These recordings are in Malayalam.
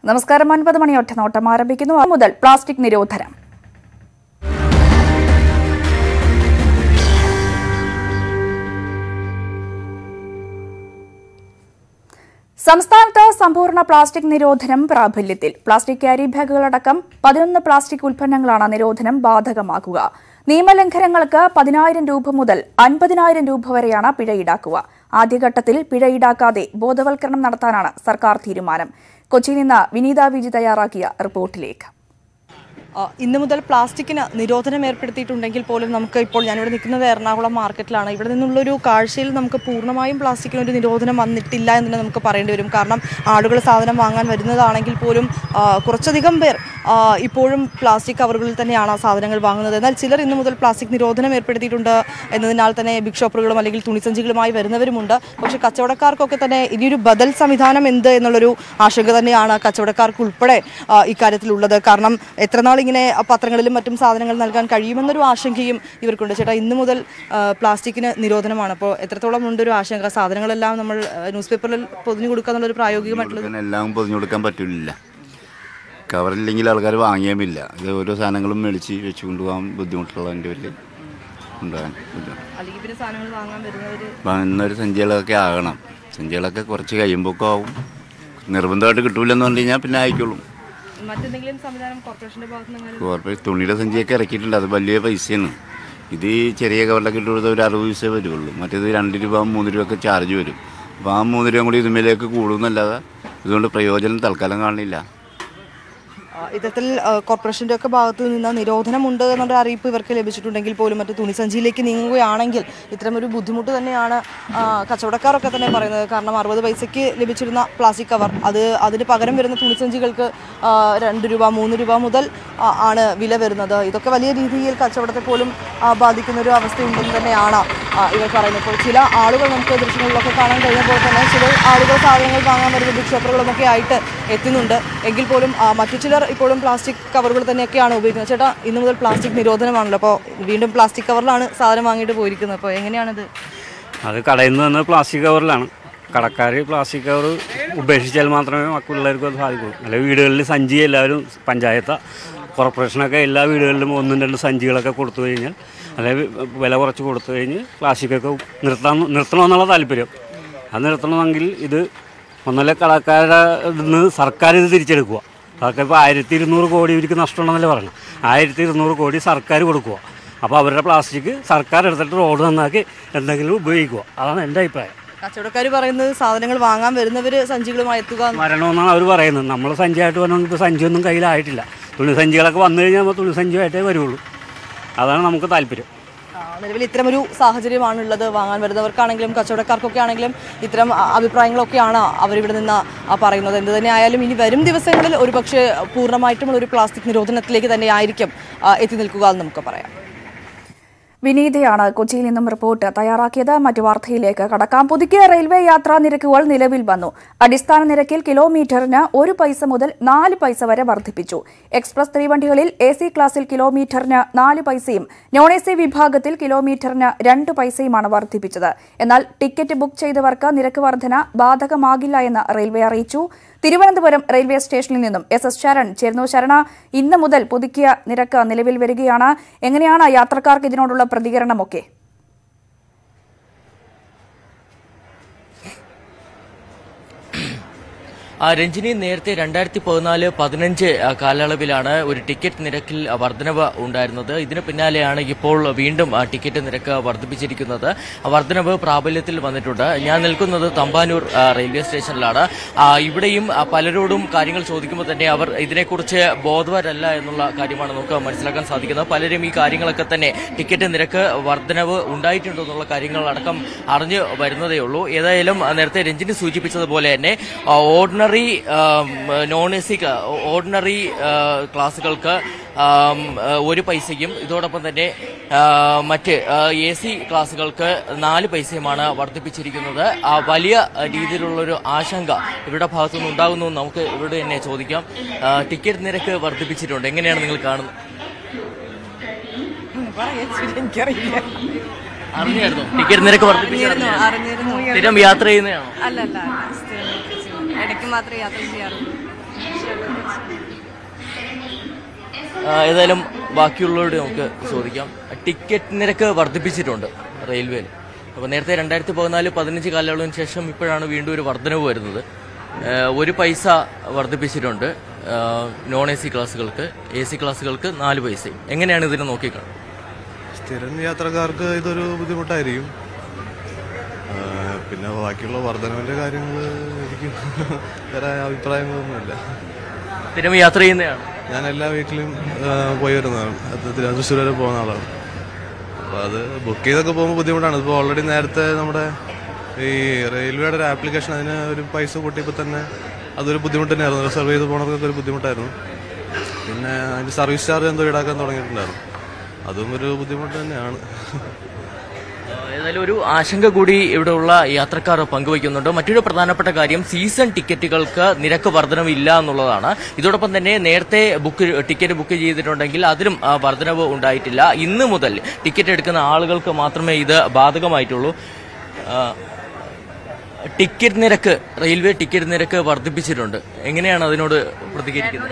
നമസ്കാരം ഒൻപത് മണി ഒറ്റ നോട്ടം ആരംഭിക്കുന്നു മുതൽ പ്ലാസ്റ്റിക് നിരോധനം സംസ്ഥാനത്ത് സമ്പൂർണ്ണ പ്ലാസ്റ്റിക് നിരോധനം പ്രാബല്യത്തിൽ പ്ലാസ്റ്റിക് ക്യാരി ബാഗുകളടക്കം പതിനൊന്ന് പ്ലാസ്റ്റിക് ഉൽപ്പന്നങ്ങളാണ് നിരോധനം ബാധകമാക്കുക നിയമലംഘനങ്ങൾക്ക് പതിനായിരം രൂപ മുതൽ അൻപതിനായിരം രൂപ വരെയാണ് പിഴ ഈടാക്കുക ആദ്യഘട്ടത്തിൽ പിഴ ഈടാക്കാതെ ബോധവൽക്കരണം നടത്താനാണ് സർക്കാർ തീരുമാനം കൊച്ചിയിൽ നിന്ന് വിനീത വിജി തയ്യാറാക്കിയ റിപ്പോർട്ടിലേക്ക് ആ, ഇന്ന് മുതൽ പ്ലാസ്റ്റിക്കിന് നിരോധനം ഏർപ്പെടുത്തിയിട്ടുണ്ടെങ്കിൽ പോലും നമുക്ക് ഇപ്പോൾ ഞാനിവിടെ നിൽക്കുന്നത് എറണാകുളം മാർക്കറ്റിലാണ് ഇവിടെ നിന്നുള്ളൊരു കാഴ്ചയിൽ നമുക്ക് പൂർണ്ണമായും പ്ലാസ്റ്റിക്കിന് ഒരു നിരോധനം വന്നിട്ടില്ല എന്ന് തന്നെ നമുക്ക് പറയേണ്ടി വരും കാരണം ആളുകൾ സാധനം വാങ്ങാൻ വരുന്നതാണെങ്കിൽ പോലും ആ, കുറച്ചധികം പേർ ആ, ഇപ്പോഴും പ്ലാസ്റ്റിക് കവറുകളിൽ തന്നെയാണ് ആ സാധനങ്ങൾ വാങ്ങുന്നത് എന്നാൽ ചിലർ ഇന്ന് മുതൽ പ്ലാസ്റ്റിക് നിരോധനം ഏർപ്പെടുത്തിയിട്ടുണ്ട് എന്നതിനാൽ തന്നെ ബിഗ് ഷോപ്പറുകളും അല്ലെങ്കിൽ തുണിസഞ്ചികളുമായി വരുന്നവരുമുണ്ട് പക്ഷേ കച്ചവടക്കാർക്കൊക്കെ തന്നെ ഇനിയൊരു ബദൽ സംവിധാനം എന്ത് എന്നുള്ളൊരു ആശങ്ക തന്നെയാണ് കച്ചവടക്കാർക്ക് ഉൾപ്പെടെ ആ, ഇക്കാര്യത്തിലുള്ളത് കാരണം എത്ര നാൾ ഇങ്ങനെ പത്രങ്ങളിലും മറ്റും സാധനങ്ങൾ നൽകാൻ കഴിയുമെന്നൊരു ആശങ്കയും ഇവർക്കുണ്ട് ചേട്ടാ ഇന്ന് മുതൽ ആ, പ്ലാസ്റ്റിക്കിന് നിരോധനമാണ് അപ്പോൾ എത്രത്തോളം ഉണ്ട് ഒരു ആശങ്ക സാധനങ്ങളെല്ലാം നമ്മൾ ആ, ന്യൂസ് പേപ്പറിൽ പൊതിഞ്ഞു കൊടുക്കുക എന്നുള്ളൊരു പ്രായോഗികമായിട്ടുള്ള കൊടുക്കാൻ എല്ലാം പൊതിഞ്ഞു കൊടുക്കാൻ പറ്റില്ല കവറില്ലെങ്കിൽ ആൾക്കാർ വാങ്ങിയാമില്ല ഇത് ഓരോ സാധനങ്ങളും മേടിച്ച് വെച്ച് കൊണ്ടുപോകാൻ ബുദ്ധിമുട്ടുള്ളതിൻ്റെ പേരിൽ കൊണ്ടുപോകാൻ ബുദ്ധിമുട്ട് അല്ലെങ്കിൽ പിന്നെ സാധനങ്ങൾ വാങ്ങാൻ വരുന്നവർ വാങ്ങുന്നൊരു സഞ്ചികളൊക്കെ ആകണം സഞ്ചികളൊക്കെ കുറച്ച് കഴിയുമ്പോഴൊക്കെ ആവും നിർബന്ധമായിട്ട് കിട്ടൂലെന്ന് പറഞ്ഞു കഴിഞ്ഞാൽ പിന്നെ ആയിക്കോളും മറ്റെന്തെങ്കിലും സംവിധാനം കോർപ്പറേഷന്റെ ഭാഗത്ത് നിന്ന് കോർപ്പറേറ്റ് തുണിയുടെ സഞ്ചിയൊക്കെ ഇറക്കിയിട്ടുണ്ട് അത് വലിയ പൈസയാണ് ഇത് ഈ ചെറിയ കവറിലൊക്കെ ഇട്ട് കൊടുത്താൽ ഒരു അറുപത് പൈസ വരുള്ളൂ മറ്റേത് രണ്ട് രൂപ മൂന്ന് രൂപ ഒക്കെ ചാർജ് വരും അപ്പോൾ ആ മൂന്ന് രൂപ കൂടി ഇതുമേലേക്ക് കൂടുമെന്നല്ലാതെ ഇതുകൊണ്ട് പ്രയോജനം തൽക്കാലം കാണില്ല ആ, ഇത്തരത്തിൽ ആ, കോർപ്പറേഷന്റെ ഒക്കെ ഭാഗത്ത് നിന്ന് നിരോധനമുണ്ട് എന്നുള്ള അറിയിപ്പ് ഇവർക്ക് ലഭിച്ചിട്ടുണ്ടെങ്കിൽ പോലും മറ്റു തുണിസഞ്ചിയിലേക്ക് നീങ്ങുകയാണെങ്കിൽ ഇത്തരമൊരു ബുദ്ധിമുട്ട് തന്നെയാണ് ആ, കച്ചവടക്കാരൊക്കെ തന്നെ പറയുന്നത് കാരണം അറുപത് പൈസയ്ക്ക് ലഭിച്ചിരുന്ന പ്ലാസ്റ്റിക് കവർ അത് അതിന് പകരം വരുന്ന തുണിസഞ്ചികൾക്ക് ആ, രണ്ട് രൂപ മൂന്ന് രൂപ മുതൽ ആ, ആണ് വില വരുന്നത് ഇതൊക്കെ വലിയ രീതിയിൽ കച്ചവടത്തെ പോലും ആ, ബാധിക്കുന്ന ഒരു അവസ്ഥയുണ്ടെന്ന് തന്നെയാണ് ആ, ഇവർ പറയുന്നത് ഇപ്പോൾ ചില ആളുകൾ നമുക്ക് ദൃശ്യങ്ങളിലൊക്കെ കാണാൻ കഴിഞ്ഞപ്പോൾ തന്നെ ചില ആളുകൾ സാധനങ്ങൾ വാങ്ങാൻ വരുന്ന ബിഗ് ഷോപ്പറുകളുമൊക്കെ ആയിട്ട് എത്തുന്നുണ്ട് എങ്കിൽ പോലും ആ, മറ്റു ചിലർ ഇപ്പോഴും പ്ലാസ്റ്റിക് കവറുകൾ തന്നെയൊക്കെയാണ് ഉപയോഗിക്കുന്നത് ചേട്ടാ ഇന്ന് മുതൽ പ്ലാസ്റ്റിക് നിരോധനമാണല്ലോ അപ്പോൾ വീണ്ടും പ്ലാസ്റ്റിക് കവറിലാണ് സാധനം വാങ്ങിയിട്ട് പോയിരിക്കുന്നത് അപ്പോൾ എങ്ങനെയാണിത് അത് കടയിൽ നിന്ന് വന്നത് പ്ലാസ്റ്റിക് കവറിലാണ് കടക്കാർ പ്ലാസ്റ്റിക് കവർ ഉപേക്ഷിച്ചാൽ മാത്രമേ മറ്റുള്ളവർക്ക് അത് സാധിക്കുള്ളൂ അല്ലെ വീടുകളിൽ സഞ്ചി എല്ലാവരും പഞ്ചായത്ത് കോർപ്പറേഷനൊക്കെ എല്ലാ വീടുകളിലും ഒന്നും രണ്ടും സഞ്ചികളൊക്കെ കൊടുത്തു കഴിഞ്ഞാൽ അല്ലെങ്കിൽ വില കുറച്ച് കൊടുത്തു കഴിഞ്ഞ് പ്ലാസ്റ്റിക്കൊക്കെ നിർത്താൻ നിർത്തണമെന്നുള്ള താല്പര്യം അത് നിർത്തണമെങ്കിൽ ഇത് ഒന്നല്ല കടക്കാരുടെ നിന്ന് സർക്കാർ ഇത് തിരിച്ചെടുക്കുക അതൊക്കെ ഇപ്പോൾ ആയിരത്തി ഇരുന്നൂറ് കോടി ഇവർക്ക് നഷ്ടമുണ്ടെന്നല്ലേ പറഞ്ഞു ആയിരത്തി ഇരുന്നൂറ് കോടി സർക്കാർ കൊടുക്കുക അപ്പോൾ അവരുടെ പ്ലാസ്റ്റിക് സർക്കാർ എടുത്തിട്ട് റോഡ് നന്നാക്കി എന്തെങ്കിലും ഉപയോഗിക്കുക അതാണ് എൻ്റെ അഭിപ്രായം കച്ചവടക്കാർ പറയുന്നത് സാധനങ്ങൾ വാങ്ങാൻ വരുന്നവർ സഞ്ചികളുമായി എത്തുക എന്ന്. വരണമെന്നാണ് അവർ പറയുന്നത് നമ്മൾ സഞ്ചിയായിട്ട് വരണമെങ്കിൽ ഇപ്പോൾ സഞ്ചിയൊന്നും കയ്യിലായിട്ടില്ല തുണി സഞ്ചികളൊക്കെ വന്നു കഴിഞ്ഞാൽ നമ്മൾ തുണി സഞ്ചിയായിട്ടേ വരുള്ളൂ അതാണ് നമുക്ക് താല്പര്യം ആ, നിലവിൽ ഇത്തരമൊരു സാഹചര്യമാണ് ഉള്ളത് വാങ്ങാൻ വരുന്നവർക്കാണെങ്കിലും കച്ചവടക്കാർക്കൊക്കെ ആണെങ്കിലും ഇത്തരം അ- അഭിപ്രായങ്ങളൊക്കെയാണ് അവരിവിടെ നിന്ന് ആ, പറയുന്നത് എന്ത് തന്നെ ആയാലും ഇനി വരും ദിവസങ്ങളിൽ ഒരുപക്ഷെ പൂർണ്ണമായിട്ടുമുള്ള ഒരു പ്ലാസ്റ്റിക് നിരോധനത്തിലേക്ക് തന്നെ ആയിരിക്കും ആ, എത്തി നിൽക്കുക എന്ന് നമുക്ക് പറയാം വിനീതയാണ് കൊച്ചിയിൽ നിന്നും റിപ്പോർട്ട് തയ്യാറാക്കിയത് മറ്റു വാർത്തയിലേക്ക് കടക്കാം പുതുക്കിയ റെയിൽവേ യാത്രാ നിരക്കുകൾ നിലവിൽ വന്നു അടിസ്ഥാന നിരക്കിൽ കിലോമീറ്ററിന് ഒരു പൈസ മുതൽ നാല് പൈസ വരെ വർദ്ധിപ്പിച്ചു എക്സ്പ്രസ് തീവണ്ടികളിൽ എ സി ക്ലാസ്സിൽ കിലോമീറ്ററിന് നാല് പൈസയും നോൺ എ സി വിഭാഗത്തിൽ കിലോമീറ്ററിന് രണ്ട് പൈസയുമാണ് വർദ്ധിപ്പിച്ചത് എന്നാൽ ടിക്കറ്റ് ബുക്ക് ചെയ്തവർക്ക് നിരക്ക് വർധന ബാധകമാകില്ല എന്ന് റെയിൽവേ അറിയിച്ചു തിരുവനന്തപുരം റെയിൽവേ സ്റ്റേഷനിൽ നിന്നും എസ് എസ് ശരൺ ചേർന്നു ശരണ ഇന്ന് മുതൽ പുതുക്കിയ നിരക്ക് നിലവിൽ വരികയാണ് എങ്ങനെയാണ് യാത്രക്കാർക്ക് ഇതിനോടുള്ള പ്രതികരണമൊക്കെ ആ, രഞ്ജിനി നേരത്തെ രണ്ടായിരത്തി പതിനാല് പതിനഞ്ച് ആ, കാലയളവിലാണ് ഒരു ടിക്കറ്റ് നിരക്കിൽ ആ, വർധനവ് ഉണ്ടായിരുന്നത് ഇതിന് പിന്നാലെയാണ് ഇപ്പോൾ വീണ്ടും ആ, ടിക്കറ്റ് നിരക്ക് വർദ്ധിപ്പിച്ചിരിക്കുന്നത് ആ, വർധനവ് പ്രാബല്യത്തിൽ വന്നിട്ടുണ്ട് ഞാൻ നിൽക്കുന്നത് തമ്പാനൂർ ആ, റെയിൽവേ സ്റ്റേഷനിലാണ് ആ, ഇവിടെയും ആ, പലരോടും കാര്യങ്ങൾ ചോദിക്കുമ്പോൾ തന്നെ അവർ ഇതിനെക്കുറിച്ച് ബോധവരല്ല എന്നുള്ള കാര്യമാണ് നമുക്ക് മനസ്സിലാക്കാൻ സാധിക്കുന്നത് പലരും ഈ കാര്യങ്ങളൊക്കെ തന്നെ ടിക്കറ്റ് നിരക്ക് വർധനവ് ഉണ്ടായിട്ടുണ്ടോ എന്നുള്ള കാര്യങ്ങളടക്കം അറിഞ്ഞു വരുന്നതേ ഉള്ളൂ ഏതായാലും ആ, നേരത്തെ രഞ്ജിനി സൂചിപ്പിച്ചതുപോലെ തന്നെ ആ, ഓർഡിനറി ആം, നോൺ എ സി ഓർഡിനറി ആ, ക്ലാസ്സുകൾക്ക് ആം, ആ, ഒരു പൈസയും ഇതോടൊപ്പം തന്നെ ആ, മറ്റ് എ സി ക്ലാസ്സുകൾക്ക് നാല് പൈസയുമാണ് വർദ്ധിപ്പിച്ചിരിക്കുന്നത് ആ, വലിയ രീതിയിലുള്ളൊരു ആശങ്ക ഇവരുടെ ഭാഗത്തുനിന്ന് ഉണ്ടാകുന്നു എന്ന് നമുക്ക് ഇവരുടെ തന്നെ ചോദിക്കാം ആ, ടിക്കറ്റ് നിരക്ക് വർദ്ധിപ്പിച്ചിട്ടുണ്ട് എങ്ങനെയാണ് നിങ്ങൾ കാണുന്നത് എനിക്കറിയില്ല അറിഞ്ഞായിരുന്നു ടിക്കറ്റ് നിരക്ക് വർദ്ധിപ്പിച്ചു അറിഞ്ഞിരുന്നു സ്ഥിരം യാത്ര ചെയ്യുന്നതാണോ അല്ല അല്ല അല്ല സ്ഥിരം യാത്ര ചെയ്യുന്നു. ഇടയ്ക്ക് മാത്രമേ യാത്ര ചെയ്യാറുള്ളൂ ആ, ഏതായാലും ബാക്കിയുള്ളവരോട് നമുക്ക് ചോദിക്കാം ടിക്കറ്റ് നിരക്ക് വർദ്ധിപ്പിച്ചിട്ടുണ്ട് റെയിൽവേയിൽ അപ്പോൾ നേരത്തെ രണ്ടായിരത്തി പതിനാല് പതിനഞ്ച് കാലയളവിന് ശേഷം ഇപ്പോഴാണ് വീണ്ടും ഒരു വർധനവ് വരുന്നത് ആ, ഒരു പൈസ വർദ്ധിപ്പിച്ചിട്ടുണ്ട് ആ, നോൺ എ സി ക്ലാസ്സുകൾക്ക് എ സി ക്ലാസ്സുകൾക്ക് നാല് പൈസയും എങ്ങനെയാണ് ഇതിനെ നോക്കിക്കാണുന്നത് സ്ഥിരം യാത്രക്കാർക്ക് ഇതൊരു ബുദ്ധിമുട്ടായിരിക്കും ആ, പിന്നെ ബാക്കിയുള്ള വർധനവിന്റെ കാര്യങ്ങൾ എനിക്ക് വേറെ അഭിപ്രായങ്ങളൊന്നുമില്ല സ്ഥിരം യാത്ര ചെയ്യുന്നതാണ് ഞാൻ എല്ലാ വീക്കിലും ആ, പോയി വരുന്നതാണ് അത് തൃശ്ശൂർ വരെ പോകുന്ന ആളാണ് അപ്പോൾ അത് ബുക്ക് ചെയ്തൊക്കെ പോകുമ്പോൾ ബുദ്ധിമുട്ടാണ് ഇപ്പോൾ ഓൾറെഡി നേരത്തെ നമ്മുടെ ഈ റെയിൽവേയുടെ ഒരു ആപ്ലിക്കേഷൻ അതിന് ഒരു പൈസ കൂട്ടിയപ്പോൾ തന്നെ അതൊരു ബുദ്ധിമുട്ട് തന്നെയായിരുന്നു റിസർവ് ചെയ്ത് പോകണതൊക്കെ ഒരു ബുദ്ധിമുട്ടായിരുന്നു പിന്നെ അതിൻ്റെ സർവീസ് ചാർജ് എന്തോ ഈടാക്കാൻ തുടങ്ങിയിട്ടുണ്ടായിരുന്നു അതും ഒരു ബുദ്ധിമുട്ട് തന്നെയാണ് ഏതായാലും ഒരു ആശങ്ക കൂടി ഇവിടെയുള്ള യാത്രക്കാർ പങ്കുവയ്ക്കുന്നുണ്ട് മറ്റൊരു പ്രധാനപ്പെട്ട കാര്യം സീസൺ ടിക്കറ്റുകൾക്ക് നിരക്ക് വർധനവില്ല എന്നുള്ളതാണ് ഇതോടൊപ്പം തന്നെ നേരത്തെ ബുക്ക് ടിക്കറ്റ് ബുക്ക് ചെയ്തിട്ടുണ്ടെങ്കിൽ അതിലും ആ, വർധനവ് ഉണ്ടായിട്ടില്ല ഇന്ന് മുതൽ ടിക്കറ്റ് എടുക്കുന്ന ആളുകൾക്ക് മാത്രമേ ഇത് ബാധകമായിട്ടുള്ളൂ ആ, ടിക്കറ്റ് നിരക്ക് റെയിൽവേ ടിക്കറ്റ് നിരക്ക് വർദ്ധിപ്പിച്ചിട്ടുണ്ട് എങ്ങനെയാണ് അതിനോട് പ്രതികരിക്കുന്നത്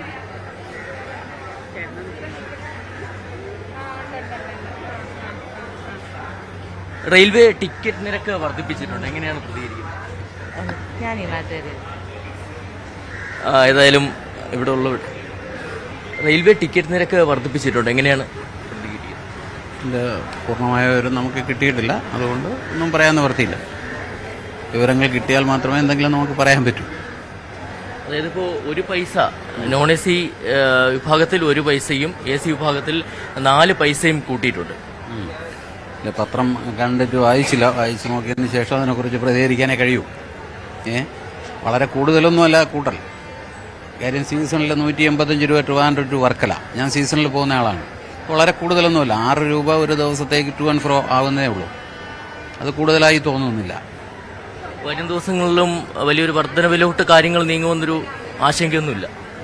റെയിൽവേ ടിക്കറ്റ് നിരക്ക് വർദ്ധിപ്പിച്ചിട്ടുണ്ട് എങ്ങനെയാണ് പ്രതികരിക്കുന്നത് ഞാനില്ലാത്തത് ആ, ഏതായാലും ഇവിടെ ഉള്ള റെയിൽവേ ടിക്കറ്റ് നിരക്ക് വർദ്ധിപ്പിച്ചിട്ടുണ്ട് എങ്ങനെയാണ് പ്രതികരിക്കുന്നത് ഇതിൻ്റെ പൂർണ്ണമായ വിവരം നമുക്ക് കിട്ടിയിട്ടില്ല അതുകൊണ്ട് ഒന്നും പറയാൻ നിവർത്തിയില്ല വിവരങ്ങൾ കിട്ടിയാൽ മാത്രമേ എന്തെങ്കിലും നമുക്ക് പറയാൻ പറ്റൂ അതായത് ഇപ്പോൾ ഒരു പൈസ നോൺ എ സി വിഭാഗത്തിൽ ഒരു പൈസയും എ സി വിഭാഗത്തിൽ നാല് പൈസയും കൂട്ടിയിട്ടുണ്ട് ഇല്ല പത്രം കണ്ടിട്ട് വായിച്ചില്ല വായിച്ച് നോക്കിയതിന് ശേഷം അതിനെക്കുറിച്ച് പ്രതികരിക്കാനേ കഴിയൂ ഏ വളരെ കൂടുതലൊന്നുമല്ല കൂട്ടൽ കാര്യം സീസണിൽ നൂറ്റി എൺപത്തഞ്ച് രൂപ ട്രിവാൻഡ്രം ടു വർക്കല ഞാൻ സീസണിൽ പോകുന്ന ആളാണ് വളരെ കൂടുതലൊന്നുമല്ല ആറ് രൂപ ഒരു ദിവസത്തേക്ക് ടു ആൻഡ് ഫ്രോ ആകുന്നതേ ഉള്ളൂ അത് കൂടുതലായി തോന്നുന്നില്ല വരും ദിവസങ്ങളിലും വലിയൊരു വർധനവിലോട്ട് കാര്യങ്ങൾ നീങ്ങുമെന്നൊരു ആശങ്കയൊന്നുമില്ല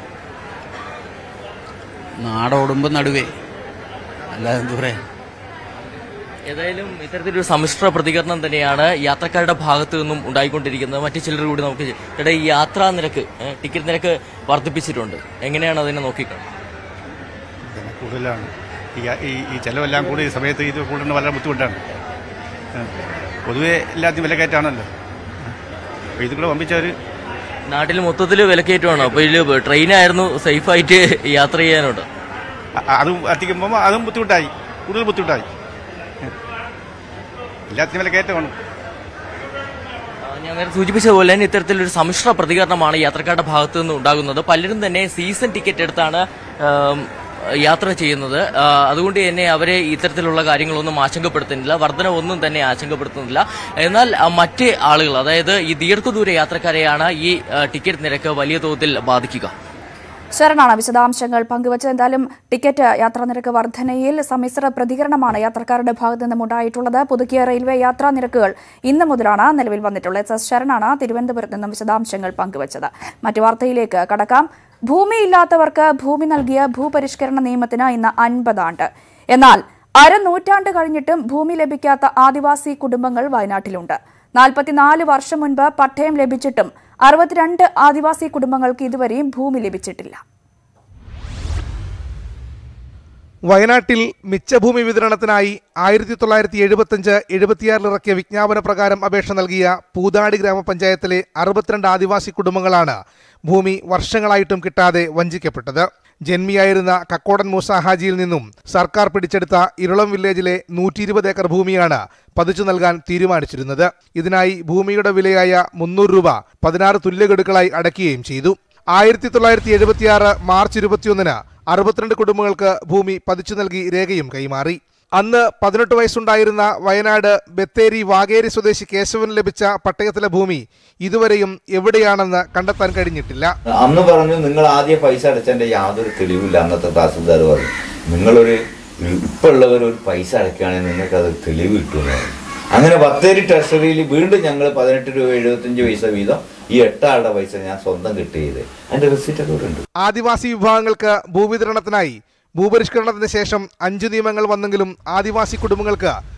നാടോടുമ്പോൾ നടുവേ അല്ലാതെ എന്താ പറയാ ഏതായാലും ഇത്തരത്തിലൊരു സമ്മിശ്ര പ്രതികരണം തന്നെയാണ് യാത്രക്കാരുടെ ഭാഗത്തു നിന്നും ഉണ്ടായിക്കൊണ്ടിരിക്കുന്നത് മറ്റു ചിലർ കൂടി നമുക്ക് ചേട്ടാ ഈ യാത്രാ നിരക്ക് ഏ, ടിക്കറ്റ് നിരക്ക് വർദ്ധിപ്പിച്ചിട്ടുണ്ട് എങ്ങനെയാണ് അതിനെ നോക്കിക്കാണുന്നത് പിന്നെ കൂടുതലാണ് ഈ ഈ ഈ ചിലവെല്ലാം കൂടി ഈ സമയത്ത് ഇത് കൂടുന്നത് വളരെ ബുദ്ധിമുട്ടാണ് ഏ. പൊതുവെ എല്ലാത്തിനും വിലക്കയറ്റാണല്ലോ അപ്പോൾ ഇത് കൂടെ വമ്പിച്ചവർ നാട്ടിൽ മൊത്തത്തിൽ വിലക്കയറ്റമാണ് അപ്പോൾ ഇതിൽ ട്രെയിനായിരുന്നു സേഫായിട്ട് യാത്ര ചെയ്യാനുണ്ട് അതും എത്തിക്കുമ്പോൾ അതും ബുദ്ധിമുട്ടായി കൂടുതൽ ബുദ്ധിമുട്ടായി ഏ. എല്ലാത്തിനും വിലക്കയറ്റമാണ് ആ, ഞാൻ നേരത്തെ സൂചിപ്പിച്ച പോലെ തന്നെ ഇത്തരത്തിലൊരു സമ്മിശ്ര പ്രതികരണമാണ് യാത്രക്കാരുടെ ഭാഗത്തു നിന്ന് ഉണ്ടാകുന്നത് പലരും തന്നെ സീസൺ ടിക്കറ്റ് എടുത്താണ് ആം, യാത്ര ചെയ്യുന്നത് ആ, അതുകൊണ്ട് തന്നെ അവരെ ഇത്തരത്തിലുള്ള കാര്യങ്ങളൊന്നും ആശങ്കപ്പെടുത്തുന്നില്ല വർധന ഒന്നും തന്നെ ആശങ്കപ്പെടുത്തുന്നില്ല എന്നാൽ ആ, മറ്റ് ആളുകൾ അതായത് ഈ ദീർഘദൂര യാത്രക്കാരെയാണ് ഈ ആ, ടിക്കറ്റ് നിരക്ക് വലിയ തോതിൽ ബാധിക്കുക ശരണാണ് വിശദാംശങ്ങൾ പങ്കുവച്ചത് എന്തായാലും ടിക്കറ്റ് യാത്രാ നിരക്ക് വർധനയിൽ സമ്മിശ്ര പ്രതികരണമാണ് യാത്രക്കാരുടെ ഭാഗത്തു നിന്നും ഉണ്ടായിട്ടുള്ളത് പുതുക്കിയ റെയിൽവേ യാത്രാ നിരക്കുകൾ ഇന്ന് മുതലാണ് നിലവിൽ വന്നിട്ടുള്ളത് എസ് എസ് ശരണാണ് തിരുവനന്തപുരത്ത് നിന്നും വിശദാംശങ്ങൾ പങ്കുവച്ചത് മറ്റു വാർത്തയിലേക്ക് കടക്കാം ഭൂമിയില്ലാത്തവർക്ക് ഭൂമി നൽകിയ ഭൂപരിഷ്കരണ നിയമത്തിന് ഇന്ന് അൻപതാണ്ട് എന്നാൽ അരനൂറ്റാണ്ട് കഴിഞ്ഞിട്ടും ഭൂമി ലഭിക്കാത്ത ആദിവാസി കുടുംബങ്ങൾ വയനാട്ടിലുണ്ട് നാൽപ്പത്തിനാല് വർഷം മുൻപ് പട്ടയം ലഭിച്ചിട്ടും അറുപത്തിരണ്ട് ആദിവാസി കുടുംബങ്ങൾക്ക് ഇതുവരെയും ഭൂമി ലഭിച്ചിട്ടില്ല വയനാട്ടിൽ മിച്ചഭൂമി വിതരണത്തിനായി ആയിരത്തി തൊള്ളായിരത്തി എഴുപത്തഞ്ച് എഴുപത്തിയാറിൽ ഇറക്കിയ വിജ്ഞാപന പ്രകാരം അപേക്ഷ നൽകിയ പൂതാടി ഗ്രാമപഞ്ചായത്തിലെ അറുപത്തിരണ്ട് ആദിവാസി കുടുംബങ്ങളാണ് ഭൂമി വർഷങ്ങളായിട്ടും കിട്ടാതെ വഞ്ചിക്കപ്പെട്ടത് ജന്മിയായിരുന്ന കക്കോടൻ മൂസ ഹാജിയിൽ നിന്നും സർക്കാർ പിടിച്ചെടുത്ത ഇരളം വില്ലേജിലെ നൂറ്റി ഇരുപത് ഏക്കർ ഭൂമിയാണ് പതിച്ചു നൽകാൻ തീരുമാനിച്ചിരുന്നത് ഇതിനായി ഭൂമിയുടെ വിലയായ മുന്നൂറ് രൂപ പതിനാറ് തുല്യഗഡുക്കളായി അടയ്ക്കുകയും ചെയ്തു ആയിരത്തി തൊള്ളായിരത്തി എഴുപത്തിയാറ് മാർച്ച് ഇരുപത്തിയൊന്നിന് അറുപത്തിരണ്ട് കുടുംബങ്ങൾക്ക് ഭൂമി പതിച്ചു നൽകി രേഖയും കൈമാറി അന്ന് പതിനെട്ട് വയസ്സുണ്ടായിരുന്ന വയനാട് ബത്തേരി വാഗേരി സ്വദേശി കേശവന് ലഭിച്ച പട്ടയത്തിലെ ഭൂമി ഇതുവരെയും എവിടെയാണെന്ന് കണ്ടെത്താൻ കഴിഞ്ഞിട്ടില്ല അന്ന് പറഞ്ഞു നിങ്ങൾ ആദ്യം പൈസ അടച്ചതിന്റെ യാതൊരു തെളിവില്ല അന്നത്തെ തഹസിൽദാർ പറഞ്ഞു നിങ്ങളൊരു ഇപ്പൊ ഉള്ളവർ ഒരു പൈസ അടയ്ക്കുകയാണെങ്കിൽ നിങ്ങൾക്ക് അത് തെളിവ് കിട്ടുമെന്ന് പറഞ്ഞു അങ്ങനെ ബത്തേരി ട്രഷറിയിൽ വീണ്ടും ഞങ്ങൾ പതിനെട്ട് രൂപ എഴുപത്തഞ്ച് പൈസ വീതം ഈ എട്ടാളുടെ പൈസ ഞാൻ സ്വന്തം കിട്ടി ചെയ്ത് അതിന്റെ റെസിറ്റ് ഒക്കെ ഇവിടെ ഉണ്ട് ആദിവാസി വിഭാഗങ്ങൾക്ക് ഭൂവിതരണത്തിനായി ഭൂപരിഷ്കരണത്തിന് ശേഷം അഞ്ചു നിയമങ്ങൾ വന്നെങ്കിലും ആദിവാസി കുടുംബങ്ങൾക്ക്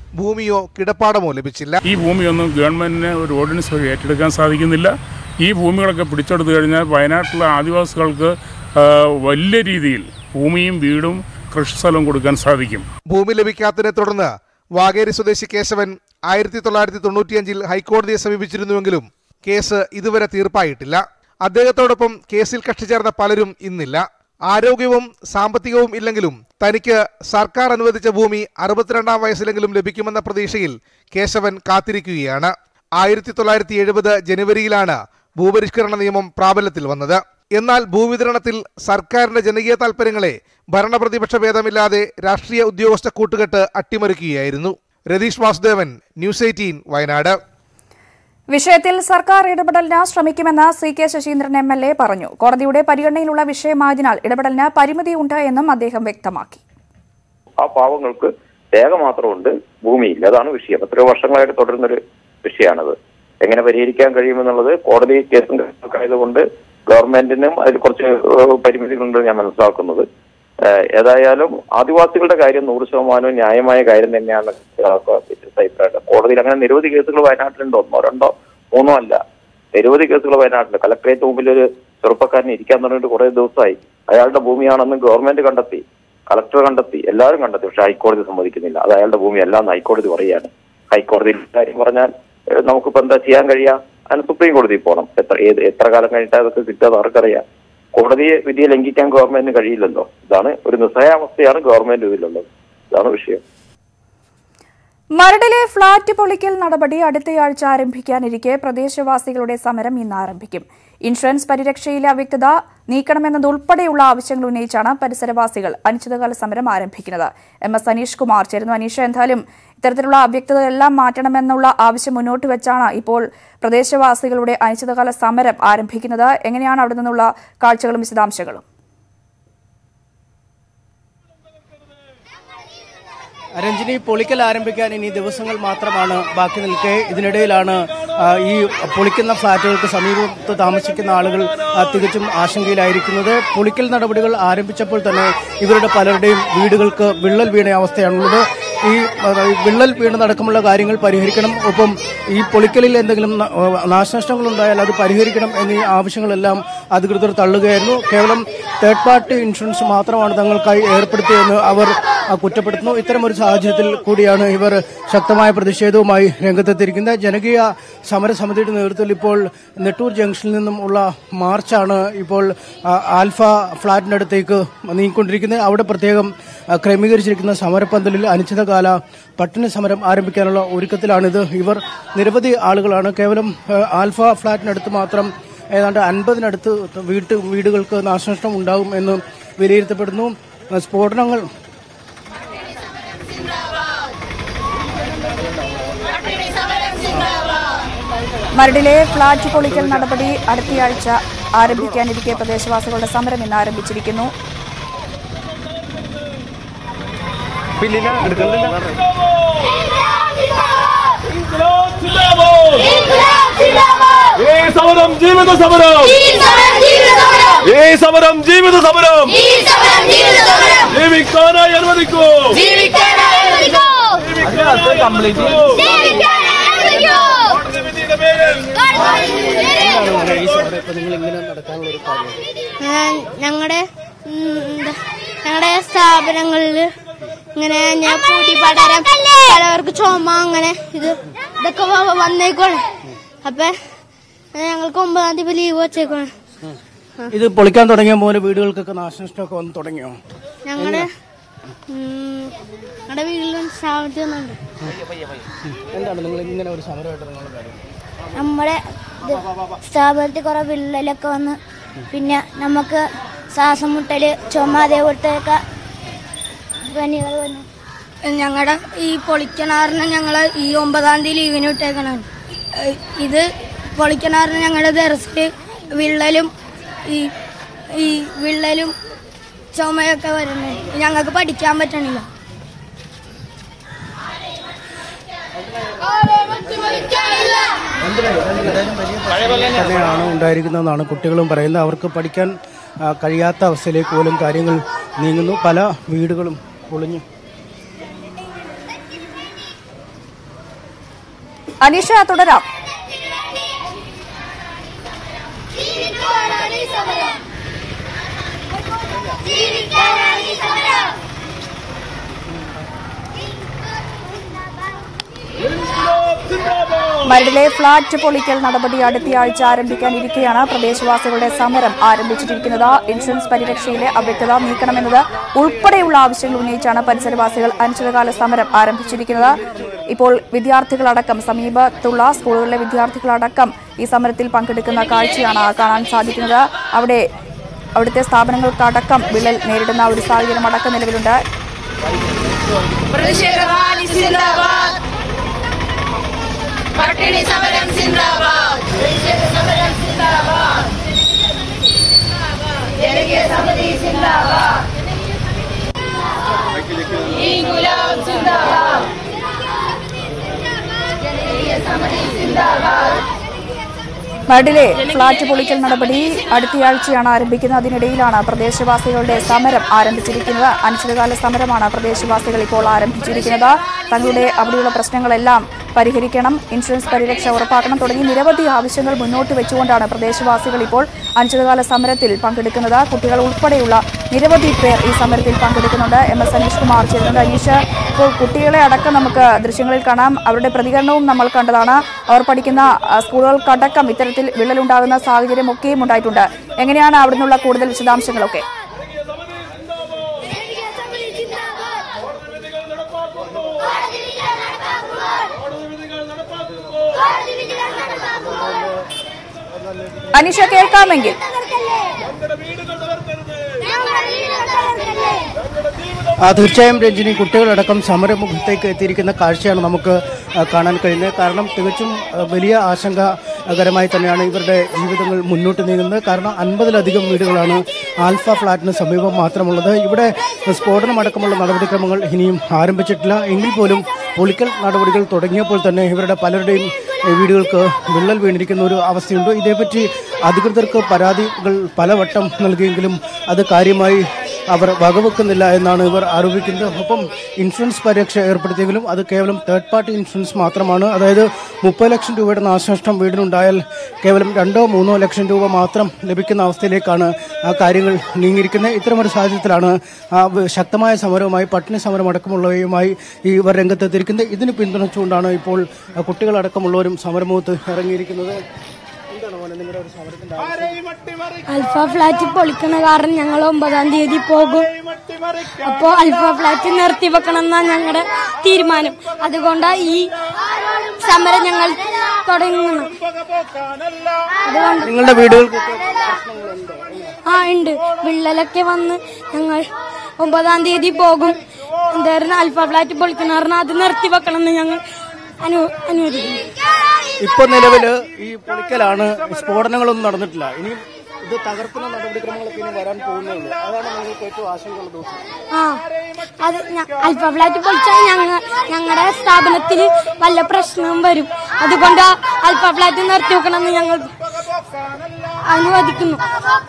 ഭൂമിയോ കിടപ്പാടമോ ലഭിച്ചില്ല ഈ ഭൂമിയൊന്നും ഗവൺമെന്റിന് ഒരു ഓർഡിനൻസ് വഴി ഏറ്റെടുക്കാൻ സാധിക്കുന്നില്ല ഈ ഭൂമികളൊക്കെ പിടിച്ചെടുത്തു കഴിഞ്ഞാൽ വയനാട്ടിലെ ആദിവാസികൾക്ക് ആ, വലിയ രീതിയിൽ ഭൂമിയും വീടും കൃഷിസ്ഥലവും കൊടുക്കാൻ സാധിക്കും ഭൂമി ലഭിക്കാത്തതിനെ തുടർന്ന് വാഗേരി സ്വദേശി കേശവൻ ആയിരത്തി തൊള്ളായിരത്തി തൊണ്ണൂറ്റിയഞ്ചിൽ ഹൈക്കോടതിയെ സമീപിച്ചിരുന്നുവെങ്കിലും കേസ് ഇതുവരെ തീർപ്പായിട്ടില്ല അദ്ദേഹത്തോടൊപ്പം കേസിൽ കക്ഷി ചേർന്ന പലരും ഇന്നില്ല ആരോഗ്യവും സാമ്പത്തികവും ഇല്ലെങ്കിലും തനിക്ക് സർക്കാർ അനുവദിച്ച ഭൂമി അറുപത്തിരണ്ടാം വയസ്സിലെങ്കിലും ലഭിക്കുമെന്ന പ്രതീക്ഷയിൽ കേശവൻ കാത്തിരിക്കുകയാണ് ആയിരത്തി തൊള്ളായിരത്തി എഴുപത് ജനുവരിയിലാണ് ഭൂപരിഷ്കരണ നിയമം പ്രാബല്യത്തിൽ വന്നത് എന്നാൽ ഭൂവിതരണത്തിൽ സർക്കാരിന്റെ ജനകീയ താൽപര്യങ്ങളെ ഭരണപ്രതിപക്ഷ ഭേദമില്ലാതെ രാഷ്ട്രീയ ഉദ്യോഗസ്ഥ കൂട്ടുകെട്ട് അട്ടിമറിക്കുകയായിരുന്നു രതീഷ് വാസുദേവൻ ന്യൂസ് എയ്റ്റീൻ വയനാട് വിഷയത്തിൽ സർക്കാർ ഇടപെടലിന് ശ്രമിക്കുമെന്ന് C K Saseendran M L A പറഞ്ഞു കോടതിയുടെ പരിഗണനയിലുള്ള വിഷയമായതിനാൽ ഇടപെടലിന് പരിമിതിയുണ്ട് എന്നും അദ്ദേഹം വ്യക്തമാക്കി ആ പാവങ്ങൾക്ക് രേഖ മാത്രമുണ്ട് ഭൂമിയില്ല അതാണ് വിഷയം എത്രയോ വർഷങ്ങളായിട്ട് തുടരുന്നൊരു വിഷയമാണത് എങ്ങനെ പരിഹരിക്കാൻ കഴിയുമെന്നുള്ളത് കോടതി കേസും ആയതുകൊണ്ട് ഗവൺമെന്റിനും അതിൽ കുറച്ച് ഏഹ്, പരിമിതികളുണ്ട് ഞാൻ മനസ്സിലാക്കുന്നത് ഏഹ്, ഏതായാലും ആദിവാസികളുടെ കാര്യം നൂറ് ശതമാനവും ന്യായമായ കാര്യം തന്നെയാണ് അഭിപ്രായം കോടതിയിൽ അങ്ങനെ നിരവധി കേസുകൾ വയനാട്ടിലുണ്ട് ഒന്നോ രണ്ടോ മൂന്നോ അല്ല നിരവധി കേസുകൾ വയനാട്ടിൽ കലക്ടറേറ്റ് മുമ്പിൽ ഒരു ചെറുപ്പക്കാരൻ ഇരിക്കാൻ തുടങ്ങിയിട്ട് കുറെ ദിവസമായി അയാളുടെ ഭൂമിയാണെന്ന് ഗവൺമെന്റ് കണ്ടെത്തി കളക്ടർ കണ്ടെത്തി എല്ലാവരും കണ്ടെത്തി പക്ഷെ ഹൈക്കോടതി സമ്മതിക്കുന്നില്ല അത് അയാളുടെ ഭൂമി അല്ല എന്ന് ഹൈക്കോടതി പറയാണ് ഹൈക്കോടതിയിൽ കാര്യം പറഞ്ഞാൽ ഏഹ്, നമുക്കിപ്പോ എന്താ ചെയ്യാൻ കഴിയാ അതിന് സുപ്രീം കോടതിയിൽ പോകണം എത്ര ഏത് എത്ര കാലം കഴിഞ്ഞിട്ട് അതൊക്കെ കിട്ടുക ആർക്കറിയാം കോടതിയെ വിധിയെ ലംഘിക്കാൻ ഗവൺമെന്റിന് കഴിയില്ലല്ലോ ഇതാണ് ഒരു നിസ്സഹായാവസ്ഥയാണ് ഗവൺമെന്റ് ഇതിലുള്ളത് ഇതാണ് വിഷയം മരടിലെ ഫ്ളാറ്റ് പൊളിക്കൽ നടപടി അടുത്തയാഴ്ച ആരംഭിക്കാനിരിക്കെ പ്രദേശവാസികളുടെ സമരം ഇന്ന് ആരംഭിക്കും ഇൻഷുറൻസ് പരിരക്ഷയിലെ അവ്യക്തത നീക്കണമെന്നതുൾപ്പെടെയുള്ള ആവശ്യങ്ങൾ ഉന്നയിച്ചാണ് പരിസരവാസികൾ അനിശ്ചിതകാല സമരം ആരംഭിക്കുന്നത് എം എസ് അനീഷ് കുമാർ ചേരുന്നു അനീഷ് എന്തായാലും ഇത്തരത്തിലുള്ള അവ്യക്തതയെല്ലാം മാറ്റണമെന്നുള്ള ആവശ്യം മുന്നോട്ട് വെച്ചാണ് ഇപ്പോൾ പ്രദേശവാസികളുടെ അനിശ്ചിതകാല സമരം ആരംഭിക്കുന്നത് എങ്ങനെയാണ് അവിടെ നിന്നുള്ള കാഴ്ചകളും വിശദാംശങ്ങളും രഞ്ജിനി പൊളിക്കൽ ആരംഭിക്കാൻ ഇനി ദിവസങ്ങൾ മാത്രമാണ് ബാക്കി നിൽക്കെ ഇതിനിടയിലാണ് ആ, ഈ പൊളിക്കുന്ന ഫ്ളാറ്റുകൾക്ക് സമീപത്ത് താമസിക്കുന്ന ആളുകൾ ആ, തികച്ചും ആശങ്കയിലായിരിക്കുന്നത് പൊളിക്കൽ നടപടികൾ ആരംഭിച്ചപ്പോൾ തന്നെ ഇവരുടെ പലരുടെയും വീടുകൾക്ക് വിള്ളൽ വീണ അവസ്ഥയാണുള്ളത് ഈ ആ, വിള്ളൽ വീണതടക്കമുള്ള കാര്യങ്ങൾ പരിഹരിക്കണം ഒപ്പം ഈ പൊളിക്കലിൽ എന്തെങ്കിലും ന- ആ, നാശനഷ്ടങ്ങൾ ഉണ്ടായാൽ അത് പരിഹരിക്കണം എന്നീ ആവശ്യങ്ങളെല്ലാം അധികൃതർ തള്ളുകയായിരുന്നു കേവലം തേർഡ് പാർട്ടി ഇൻഷുറൻസ് മാത്രമാണ് തങ്ങൾക്കായി ഏർപ്പെടുത്തിയതെന്ന് അവർ ആ, കുറ്റപ്പെടുത്തുന്നു ഇത്തരം ഒരു സാഹചര്യത്തിൽ കൂടിയാണ് ഇവർ ശക്തമായ പ്രതിഷേധവുമായി രംഗത്തെത്തിയിരിക്കുന്നത് ജനകീയ സമരസമിതിയുടെ നേതൃത്വത്തിൽ ഇപ്പോൾ നെട്ടൂർ ജംഗ്ഷനിൽ നിന്നും ഉള്ള മാർച്ചാണ് ഇപ്പോൾ ആ, ആൽഫ ഫ്ളാറ്റിനടുത്തേക്ക് നീങ്ങിക്കൊണ്ടിരിക്കുന്നത് അവിടെ പ്രത്യേകം ആ, ക്രമീകരിച്ചിരിക്കുന്ന സമരപ്പന്തലിൽ അനിശ്ചിതകാല പട്ടിണ സമരം ആരംഭിക്കാനുള്ള ഒരുക്കത്തിലാണിത് ഇവർ നിരവധി ആളുകളാണ് കേവലം ആ, ആൽഫ ഫ്ളാറ്റിനടുത്ത് മാത്രം ഏതാണ്ട് അൻപതിനടുത്ത് വീട്ട് വീടുകൾക്ക് നാശനഷ്ടം ഉണ്ടാകും എന്ന് വിലയിരുത്തപ്പെടുന്നു ആ, സ്ഫോടനങ്ങൾ മരടിലെ ഫ്ളാറ്റ് പൊളിക്കൽ നടപടി അടുത്തയാഴ്ച ആരംഭിക്കാനിരിക്കെ പ്രദേശവാസികളുടെ സമരം ഇന്ന് ആരംഭിച്ചിരിക്കുന്നു ഈ സമരം ജീവിത സമരം ഈ സമരം ജീവിത സമരം ജീവിക്കാനായി അനുവദിക്കൂ ഞങ്ങളുടെ ഞങ്ങളുടെ സ്ഥാപനങ്ങളിൽ ഇങ്ങനെ ഞാൻ പൂട്ടി പടരം പലവർക്ക് ചുമ അങ്ങനെ ഇത് ഇതൊക്കെ വ- വന്നേക്കാണ് അപ്പൊ ഞങ്ങൾക്ക് ഒമ്പതാം തീയതി ലീവ് വെച്ചേക്കാണ് ഇത് പൊളിക്കാൻ തുടങ്ങിയ പോലെ വീടുകൾക്കൊക്കെ നാശനഷ്ടമൊക്കെ വന്ന് തുടങ്ങിയോ ഞങ്ങളുടെ ഉം, ഞങ്ങളുടെ വീട്ടിലും സ്ഥാപനത്തിൽ നിന്നുണ്ട് എന്താണ് നിങ്ങൾ ഇങ്ങനെ ഒരു സമരമായിട്ട് നിങ്ങളുടെ കാര്യം നമ്മുടെ ഇത് സ്ഥാപനത്തിൽ കുറെ വിള്ളലൊക്കെ വന്ന് പിന്നെ നമുക്ക് ശ്വാസം മുട്ടല് ചുമ അതേപോലത്തെ പനികൾ വന്നു ഞങ്ങളുടെ ഈ പൊളിക്കണാറിന് ഞങ്ങൾ ഈ ഒമ്പതാം തീയതി ലീവിന് വിട്ടേക്കണം ഏഹ് ഇത് പൊളിക്കണാറിന് ഞങ്ങളുടെ ദർസിൽ വിള്ളലും ഈ ഈ വിള്ളലും ചുമയൊക്കെ വരുന്നുണ്ട് ഞങ്ങൾക്ക് പഠിക്കാൻ പറ്റണില്ല തന്നെയാണ് ഉണ്ടായിരിക്കുന്നതെന്നാണ് കുട്ടികളും പറയുന്നത് അവർക്ക് പഠിക്കാൻ ആ, കഴിയാത്ത അവസ്ഥയിലേക്ക് പോലും കാര്യങ്ങൾ നീങ്ങുന്നു പല വീടുകളും പൊളിഞ്ഞു അനീഷ തുടരാം മരടിലെ ഫ്ളാറ്റ് പൊളിക്കൽ നടപടി അടുത്തയാഴ്ച ആരംഭിക്കാനിരിക്കെയാണ് പ്രദേശവാസികളുടെ സമരം ആരംഭിച്ചിരിക്കുന്നത് ഇൻഷുറൻസ് പരിരക്ഷയിലെ അവ്യക്തത നീക്കണമെന്നത് ഉൾപ്പെടെയുള്ള ആവശ്യങ്ങൾ ഉന്നയിച്ചാണ് പരിസരവാസികൾ അനിശ്ചിതകാല സമരം ആരംഭിച്ചിരിക്കുന്നത് ഇപ്പോൾ വിദ്യാർത്ഥികളടക്കം സമീപത്തുള്ള സ്കൂളുകളിലെ വിദ്യാർത്ഥികളടക്കം ഈ സമരത്തിൽ പങ്കെടുക്കുന്ന കാഴ്ചയാണ് കാണാൻ സാധിക്കുന്നത് അവിടെ അവിടുത്തെ സ്ഥാപനങ്ങൾക്കടക്കം വിള്ളൽ നേരിടുന്ന ഒരു സാഹചര്യം അടക്കം നിലവിലുണ്ട് പ്രതിഷേധവാലി സിന്ദാബാദ് പട്ടിണി സമരം സിന്ദാബാദ് പ്രതിഷേധ സമരം സിന്ദാബാദ് ജനകീയ സമിതി സിന്ദാബാദ് ഇൻകുലാബ് സിന്ദാബാദ് ജനകീയ സമിതി സിന്ദാബാദ് മരടിലെ ഫ്ളാറ്റ് പൊളിക്കൽ നടപടി അടുത്തയാഴ്ചയാണ് ആരംഭിക്കുന്നത് അതിനിടയിലാണ് പ്രദേശവാസികളുടെ സമരം ആരംഭിച്ചിരിക്കുന്നത് അനിശ്ചിതകാല സമരമാണ് പ്രദേശവാസികൾ ഇപ്പോൾ ആരംഭിച്ചിരിക്കുന്നത് തങ്ങളുടെ അവിടെയുള്ള പ്രശ്നങ്ങളെല്ലാം പരിഹരിക്കണം ഇൻഷുറൻസ് പരിരക്ഷ ഉറപ്പാക്കണം തുടങ്ങി നിരവധി ആവശ്യങ്ങൾ മുന്നോട്ട് വെച്ചുകൊണ്ടാണ് പ്രദേശവാസികൾ ഇപ്പോൾ അനിശ്ചിതകാല സമരത്തിൽ പങ്കെടുക്കുന്നത് കുട്ടികൾ ഉൾപ്പെടെയുള്ള നിരവധി പേർ ഈ സമരത്തിൽ പങ്കെടുക്കുന്നുണ്ട് എം എസ് അനീഷ് കുമാർ ചേരുന്നുണ്ട് അനീഷ് ഇപ്പോൾ കുട്ടികളെ അടക്കം നമുക്ക് ദൃശ്യങ്ങളിൽ കാണാം അവരുടെ പ്രതികരണവും നമ്മൾ കണ്ടതാണ് അവർ പഠിക്കുന്ന ആ, സ്കൂളുകൾക്കടക്കം ഇത്തരത്തിൽ വിള്ളലുണ്ടാകുന്ന സാഹചര്യം ഒക്കെയും ഉണ്ടായിട്ടുണ്ട് എങ്ങനെയാണ് അവിടെ നിന്നുള്ള കൂടുതൽ വിശദാംശങ്ങളൊക്കെ അനീഷ കേൾക്കാമെങ്കിൽ ആ, തീർച്ചയായും രഞ്ജിനി കുട്ടികളടക്കം സമരമുഖത്തേക്ക് എത്തിയിരിക്കുന്ന കാഴ്ചയാണ് നമുക്ക് ആ, കാണാൻ കഴിയുന്നത് കാരണം തികച്ചും ആ, വലിയ ആശങ്കകരമായി തന്നെയാണ് ഇവരുടെ ജീവിതങ്ങൾ മുന്നോട്ട് നീങ്ങുന്നത് കാരണം അൻപതിലധികം വീടുകളാണ് ആൽഫ ഫ്ലാറ്റിന് സമീപം മാത്രമുള്ളത് ഇവിടെ സ്ഫോടനമടക്കമുള്ള നടപടിക്രമങ്ങൾ ഇനിയും ആരംഭിച്ചിട്ടില്ല എങ്കിൽ പോലും പൊളിക്കൽ നടപടികൾ തുടങ്ങിയപ്പോൾ തന്നെ ഇവരുടെ പലരുടെയും ഏ, വീടുകൾക്ക് വിള്ളൽ വീണിരിക്കുന്ന ഒരു അവസ്ഥയുണ്ട് ഇതേപ്പറ്റി അധികൃതർക്ക് പരാതികൾ പലവട്ടം നൽകിയെങ്കിലും അത് കാര്യമായി അവർ വകവെക്കുന്നില്ല എന്നാണ് ഇവർ ആരോപിക്കുന്നത് ഒപ്പം ഇൻഷുറൻസ് പരിരക്ഷ ഏർപ്പെടുത്തിയെങ്കിലും അത് കേവലം തേർഡ് പാർട്ടി ഇൻഷുറൻസ് മാത്രമാണ് അതായത് മുപ്പത് ലക്ഷം രൂപയുടെ നാശനഷ്ടം വീടിനുണ്ടായാൽ കേവലം രണ്ടോ മൂന്നോ ലക്ഷം രൂപ മാത്രം ലഭിക്കുന്ന അവസ്ഥയിലേക്കാണ് ആ കാര്യങ്ങൾ നീങ്ങിയിരിക്കുന്നത് ഇത്തരമൊരു സാഹചര്യത്തിലാണ് ആ വ- ശക്തമായ സമരവുമായി പട്ടിണി സമരം അടക്കമുള്ളവയുമായി ഈ ഇവർ രംഗത്തെത്തിയിരിക്കുന്നത് ഇതിന് പിന്തുണച്ചുകൊണ്ടാണ് ഇപ്പോൾ ആ, കുട്ടികളടക്കമുള്ളവരും സമരമുഖത്ത് ഇറങ്ങിയിരിക്കുന്നത് എന്താണ് മോനെ നിങ്ങളുടെ ഒരു സമരത്തിന്റെ അൽഫ ഫ്ലാറ്റ് പൊളിക്കണ കാരണം ഞങ്ങൾ ഒമ്പതാം തീയതി പോകും അപ്പോൾ അൽഫ ഫ്ലാറ്റ് നിർത്തി വെക്കണം എന്നാണ് ഞങ്ങളുടെ തീരുമാനം അതുകൊണ്ടാണ് ഈ സമരം ഞങ്ങൾ തുടങ്ങണം അതുകൊണ്ട് നിങ്ങളുടെ വീടുകൾക്ക് ആ ഉണ്ട് വിള്ളലൊക്കെ വന്ന് ഞങ്ങൾ ഒമ്പതാം തീയതി പോകും എന്തായിരുന്നു അൽഫ ഫ്ലാറ്റ് പൊളിക്കണ കാരണം അത് നിർത്തി വെക്കണം എന്ന് ഞങ്ങൾ അനു അനുവദിക്കുന്നു ഇപ്പൊ നിലവില് ഈ പൊളിക്കലാണ് സ്ഫോടനങ്ങളൊന്നും നടന്നിട്ടില്ല ഇനി ഇത് തകർക്കുന്ന നടപടിക്രമങ്ങളൊക്കെ ഇനി വരാൻ പോകുന്നേ ഉള്ളൂ അതാണ് നിങ്ങൾക്ക് ഏറ്റവും ആശങ്കയുള്ള ദിവസം ആ അത് ഞ- അൽഫ ഫ്ലാറ്റ് പൊളിച്ചാൽ ഞങ്ങൾ ഞങ്ങളുടെ സ്ഥാപനത്തിൽ വല്ല പ്രശ്നവും വരും അതുകൊണ്ട് ആ അൽഫ ഫ്ലാറ്റ് നിർത്തി വെക്കണമെന്ന് ഞങ്ങൾ അനുവദിക്കുന്നു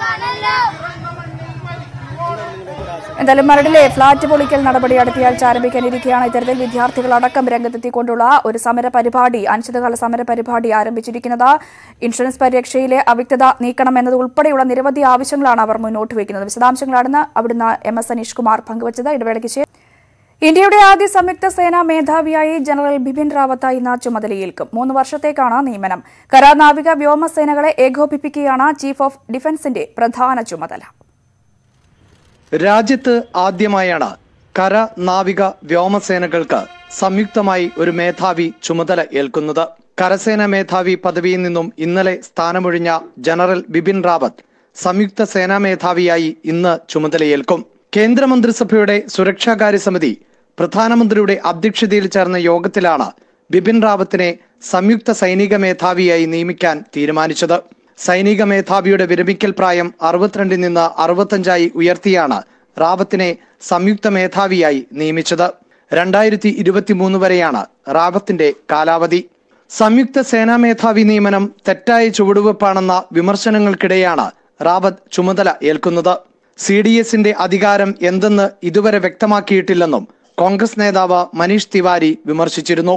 എന്തായാലും മരടിലെ ഫ്ളാറ്റ് പൊളിക്കൽ നടപടി അടുത്തയാഴ്ച ആരംഭിക്കാനിരിക്കെയാണ് ഇത്തരത്തിൽ വിദ്യാർത്ഥികളടക്കം രംഗത്തെത്തിക്കൊണ്ടുള്ള ഒരു സമര പരിപാടി അനിശ്ചിതകാല സമര പരിപാടി ആരംഭിച്ചിരിക്കുന്നത് ഇൻഷുറൻസ് പരിരക്ഷയിലെ അവ്യക്തത നീക്കണമെന്നത് ഉൾപ്പെടെയുള്ള നിരവധി ആവശ്യങ്ങളാണ് അവർ മുന്നോട്ട് വയ്ക്കുന്നത് വിശദാംശങ്ങളാണ് അവിടുന്ന് എം എസ് അനീഷ് കുമാർ പങ്കുവച്ചത് ഇടവേളയ്ക്ക് ശേഷം ഇന്ത്യയുടെ ആദ്യ സംയുക്ത സേനാ മേധാവിയായി ജനറൽ ബിപിൻ റാവത്ത് ഇന്ന് ചുമതലയേൽക്കും മൂന്ന് വർഷത്തേക്കാണ് നിയമനം കര നാവിക വ്യോമസേനകളെ ഏകോപിപ്പിക്കുകയാണ് ചീഫ് ഓഫ് ഡിഫൻസിന്റെ പ്രധാന ചുമതല രാജ്യത്ത് ആദ്യമായാണ് കര നാവിക വ്യോമസേനകൾക്ക് സംയുക്തമായി ഒരു മേധാവി ചുമതല ഏൽക്കുന്നത് കരസേന മേധാവി പദവിയിൽ നിന്നും ഇന്നലെ സ്ഥാനമൊഴിഞ്ഞ ജനറൽ ബിപിൻ റാവത്ത് സംയുക്ത സേനാ മേധാവിയായി ഇന്ന് ചുമതലയേൽക്കും കേന്ദ്രമന്ത്രിസഭയുടെ സുരക്ഷാകാര്യ സമിതി പ്രധാനമന്ത്രിയുടെ അധ്യക്ഷതയിൽ ചേർന്ന യോഗത്തിലാണ് ബിപിൻ റാവത്തിനെ സംയുക്ത സൈനിക മേധാവിയായി നിയമിക്കാൻ തീരുമാനിച്ചത് സൈനിക മേധാവിയുടെ വിരമിക്കൽ പ്രായം അറുപത്തിരണ്ടിൽ നിന്ന് അറുപത്തഞ്ചായി ഉയർത്തിയാണ് റാവത്തിനെ സംയുക്ത മേധാവിയായി നിയമിച്ചത് രണ്ടായിരത്തി ഇരുപത്തിമൂന്ന് വരെയാണ് റാവത്തിന്റെ കാലാവധി സംയുക്ത സേനാ മേധാവി നിയമനം തെറ്റായ ചുവടുവെപ്പാണെന്ന വിമർശനങ്ങൾക്കിടെയാണ് റാവത്ത് ചുമതല ഏൽക്കുന്നത് സി ഡി എസിന്റെ അധികാരം എന്തെന്ന് ഇതുവരെ വ്യക്തമാക്കിയിട്ടില്ലെന്നും കോൺഗ്രസ് നേതാവ് മനീഷ് തിവാരി വിമർശിച്ചിരുന്നു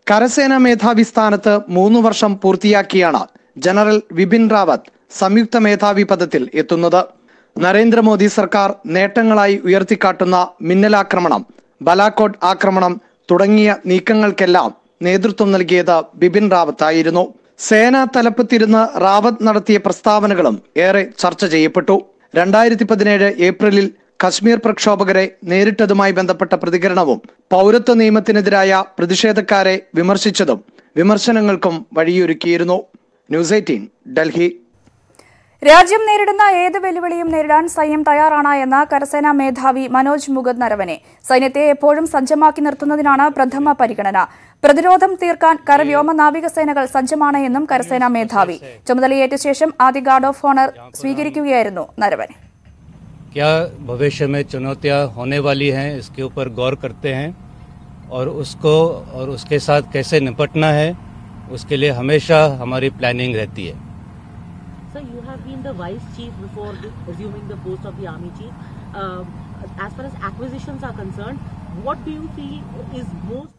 കരസേനാ മേധാവി സ്ഥാനത്ത് മൂന്ന് വർഷം പൂർത്തിയാക്കിയാണ് ജനറൽ വിപിൻ റാവത്ത് സംയുക്ത മേധാവി പദത്തിൽ എത്തുന്നത് നരേന്ദ്രമോദി സർക്കാർ നേട്ടങ്ങളായി ഉയർത്തിക്കാട്ടുന്ന മിന്നലാക്രമണം ബലാക്കോട്ട് ആക്രമണം തുടങ്ങിയ നീക്കങ്ങൾക്കെല്ലാം നേതൃത്വം നൽകിയത് ബിപിൻ റാവത്ത് ആയിരുന്നു സേനാ തലപ്പത്തിരുന്ന് റാവത്ത് നടത്തിയ പ്രസ്താവനകളും ഏറെ ചർച്ച ചെയ്യപ്പെട്ടു രണ്ടായിരത്തി പതിനേഴ് ഏപ്രിലിൽ കശ്മീർ പ്രക്ഷോഭകരെ നേരിട്ടതുമായി ബന്ധപ്പെട്ട പ്രതികരണവും പൗരത്വ നിയമത്തിനെതിരായ പ്രതിഷേധക്കാരെ വിമർശിച്ചതും വിമർശനങ്ങൾക്കും വഴിയൊരുക്കിയിരുന്നു ന്യൂസ് എയ്റ്റീൻ ഡൽഹി രാജ്യം നേരിടുന്ന ഏത് വെല്ലുവിളിയും നേരിടാൻ സൈന്യം തയ്യാറാണ് എന്ന കരസേനാ മേധാവി മനോജ് മുകുന്ദ് നരവനെ സൈന്യത്തെ എപ്പോഴും സജ്ജമാക്കി നിർത്തുന്നതിനാണ് പ്രഥമ പരിഗണന പ്രതിരോധം തീർക്കാൻ കരവ്യോമ നാവികസേനകൾ സജ്ജമാണ് എന്നും കരസേനാ മേധാവി ചുമതലയേറ്റ ശേഷം ആദ്യ ഗാർഡ് ഓഫ് ഓണർ സ്വീകരിക്കുകയായിരുന്നു നരവനെ क्या भविष्य में चुनौतियां होने वाली हैं इसके ऊपर गौर करते हैं और उसको और उसके साथ कैसे निपटना है उसके लिए हमेशा हमारी प्लानिंग रहती है Sir, you have been the vice chief before the, assuming the post of the army chief. Um, as far as acquisitions are concerned, what do you feel is most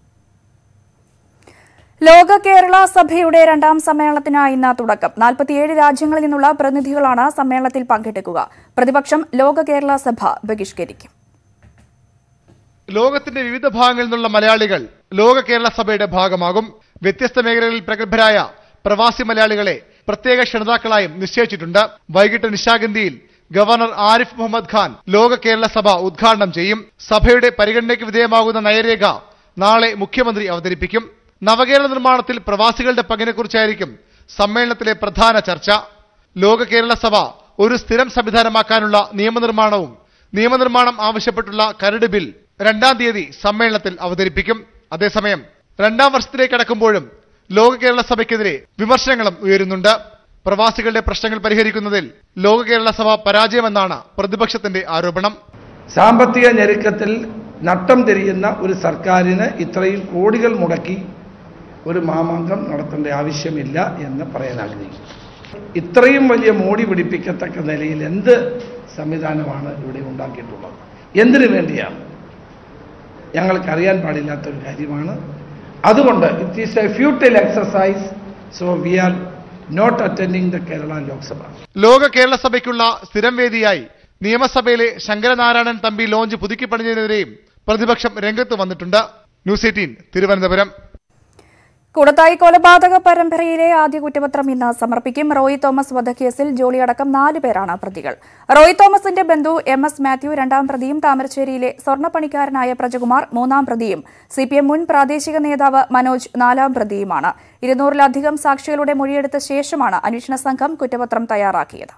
ലോക കേരള സഭയുടെ രണ്ടാം സമ്മേളനത്തിന് ഇന്ന് തുടക്കം നാൽപ്പത്തിയേഴ് രാജ്യങ്ങളിൽ നിന്നുള്ള പ്രതിനിധികളാണ് സമ്മേളനത്തിൽ പങ്കെടുക്കുക പ്രതിപക്ഷം ലോക കേരള സഭ ബഹിഷ്കരിക്കും ലോകത്തിന്റെ വിവിധ ഭാഗങ്ങളിൽ നിന്നുള്ള മലയാളികൾ ലോക കേരള സഭയുടെ ഭാഗമാകും വ്യത്യസ്ത മേഖലകളിൽ പ്രഗത്ഭരായ പ്രവാസി മലയാളികളെ പ്രത്യേക ക്ഷണിതാക്കളായും നിശ്ചയിച്ചിട്ടുണ്ട് വൈകിട്ട് നിശാഗന്ധിയിൽ ഗവർണർ ആരിഫ് മുഹമ്മദ് ഖാൻ ലോക കേരള സഭ ഉദ്ഘാടനം ചെയ്യും സഭയുടെ പരിഗണനയ്ക്ക് വിധേയമാകുന്ന നയരേഖ നാളെ മുഖ്യമന്ത്രി അവതരിപ്പിക്കും നവകേരള നിർമ്മാണത്തിൽ പ്രവാസികളുടെ പങ്കിനെക്കുറിച്ചായിരിക്കും സമ്മേളനത്തിലെ പ്രധാന ചർച്ച ലോക കേരള സഭ ഒരു സ്ഥിരം സംവിധാനമാക്കാനുള്ള നിയമനിർമ്മാണവും നിയമനിർമ്മാണം ആവശ്യപ്പെട്ടുള്ള കരട് ബിൽ രണ്ടാം തീയതി സമ്മേളനത്തിൽ അവതരിപ്പിക്കും അതേസമയം രണ്ടാം വർഷത്തിലേക്ക് കടക്കുമ്പോഴും ലോക കേരള സഭയ്ക്കെതിരെ വിമർശനങ്ങളും ഉയരുന്നുണ്ട് പ്രവാസികളുടെ പ്രശ്നങ്ങൾ പരിഹരിക്കുന്നതിൽ ലോക കേരള സഭ പരാജയമെന്നാണ് പ്രതിപക്ഷത്തിന്റെ ആരോപണം സാമ്പത്തിക ഞെരുക്കത്തിൽ നട്ടം തിരിയുന്ന ഒരു സർക്കാരിന് ഇത്രയും കോടികൾ മുടക്കി ഒരു മാമാങ്കം നടത്തേണ്ട ആവശ്യമില്ല എന്ന് പറയാൻ ആഗ്രഹിക്കുന്നു ഇത്രയും വലിയ മോടി പിടിപ്പിക്കത്തക്ക നിലയിൽ എന്ത് സംവിധാനമാണ് ഇവിടെ ഉണ്ടാക്കിയിട്ടുള്ളത് എന്തിനു വേണ്ടിയാണ് ഞങ്ങൾക്കറിയാൻ പാടില്ലാത്ത ഒരു കാര്യമാണ് അതുകൊണ്ട് it is a futile exercise so we are not attending the Kerala Lok Sabha Loka Kerala സഭയ്ക്കുള്ള സ്ഥിരം വേദിയായി നിയമസഭയിലെ ശങ്കരനാരായണൻ തമ്പി ലോഞ്ച് പുതുക്കിപ്പണിഞ്ഞതിനെതിരെയും പ്രതിപക്ഷം രംഗത്ത് വന്നിട്ടുണ്ട് ന്യൂസ് എയ്റ്റീൻ തിരുവനന്തപുരം കൂടത്തായി കൊലപാതക പരമ്പരയിലെ ആദ്യ കുറ്റപത്രം ഇന്ന് സമർപ്പിക്കും റോയി തോമസ് വധക്കേസിൽ ജോളിയടക്കം നാല് പേരാണ് പ്രതികൾ റോയി തോമസിന്റെ ബന്ധു എം എസ് മാത്യു രണ്ടാം പ്രതിയും താമരശ്ശേരിയിലെ സ്വർണ്ണപ്പണിക്കാരനായ പ്രജകുമാർ മൂന്നാം പ്രതിയും സി പി എം മുൻ പ്രാദേശിക നേതാവ് മനോജ് നാലാം പ്രതിയുമാണ് ഇരുന്നൂറിലധികം സാക്ഷികളുടെ മൊഴിയെടുത്ത ശേഷമാണ് അന്വേഷണ സംഘം കുറ്റപത്രം തയ്യാറാക്കിയത്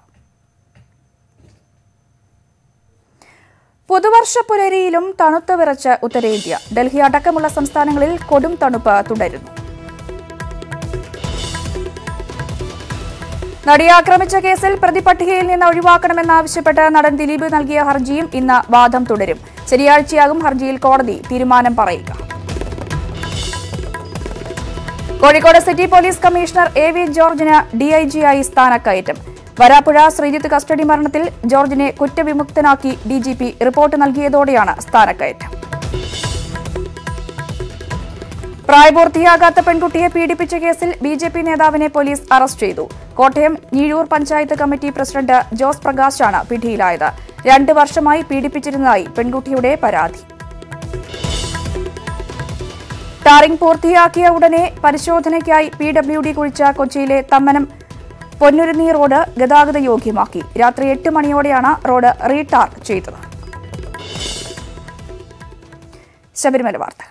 പുതുവർഷ പുലരിയിലും തണുത്തു വിറച്ച് ഉത്തരേന്ത്യ ഡൽഹി അടക്കമുള്ള സംസ്ഥാനങ്ങളിൽ കൊടും തണുപ്പ് തുടരുന്നു നടിയെ ആക്രമിച്ച കേസിൽ പ്രതിപട്ടികയിൽ നിന്ന് ഒഴിവാക്കണമെന്നാവശ്യപ്പെട്ട് നടൻ ദിലീപ് നൽകിയ ഹർജിയും ഇന്ന് വാദം തുടരും ശനിയാഴ്ചയാകും ഹർജിയിൽ കോടതി തീരുമാനം പറയുക Kozhikode city police commissioner A V ജോർജിന് ഡിഐജിയായി സ്ഥാനക്കയറ്റം വരാപ്പുഴ ശ്രീജിത്ത് കസ്റ്റഡി മരണത്തിൽ ജോർജിനെ കുറ്റവിമുക്തനാക്കി ഡിജിപി റിപ്പോർട്ട് നൽകിയതോടെയാണ് സ്ഥാനക്കയറ്റം പ്രായപൂർത്തിയാകാത്ത പെൺകുട്ടിയെ പീഡിപ്പിച്ച കേസിൽ ബി ജെ പി നേതാവിനെ പോലീസ് അറസ്റ്റ് ചെയ്തു കോട്ടയം ഞീഴൂർ പഞ്ചായത്ത് കമ്മിറ്റി പ്രസിഡന്റ് ജോസ് പ്രകാശാണ് പിടിയിലായത് രണ്ട് വർഷമായി പീഡിപ്പിച്ചിരുന്നതായി പെൺകുട്ടിയുടെ പരാതി ടാറിംഗ് പൂർത്തിയാക്കിയ ഉടനെ പരിശോധനയ്ക്കായി പി ഡബ്ല്യു ഡി കുഴിച്ച കൊച്ചിയിലെ തമ്മനം പൊന്നുരുന്നി റോഡ് ഗതാഗത യോഗ്യമാക്കി രാത്രി എട്ട് മണിയോടെയാണ് റോഡ് റീടാർ ചെയ്തത് ശബരിമല വാർത്തകൾ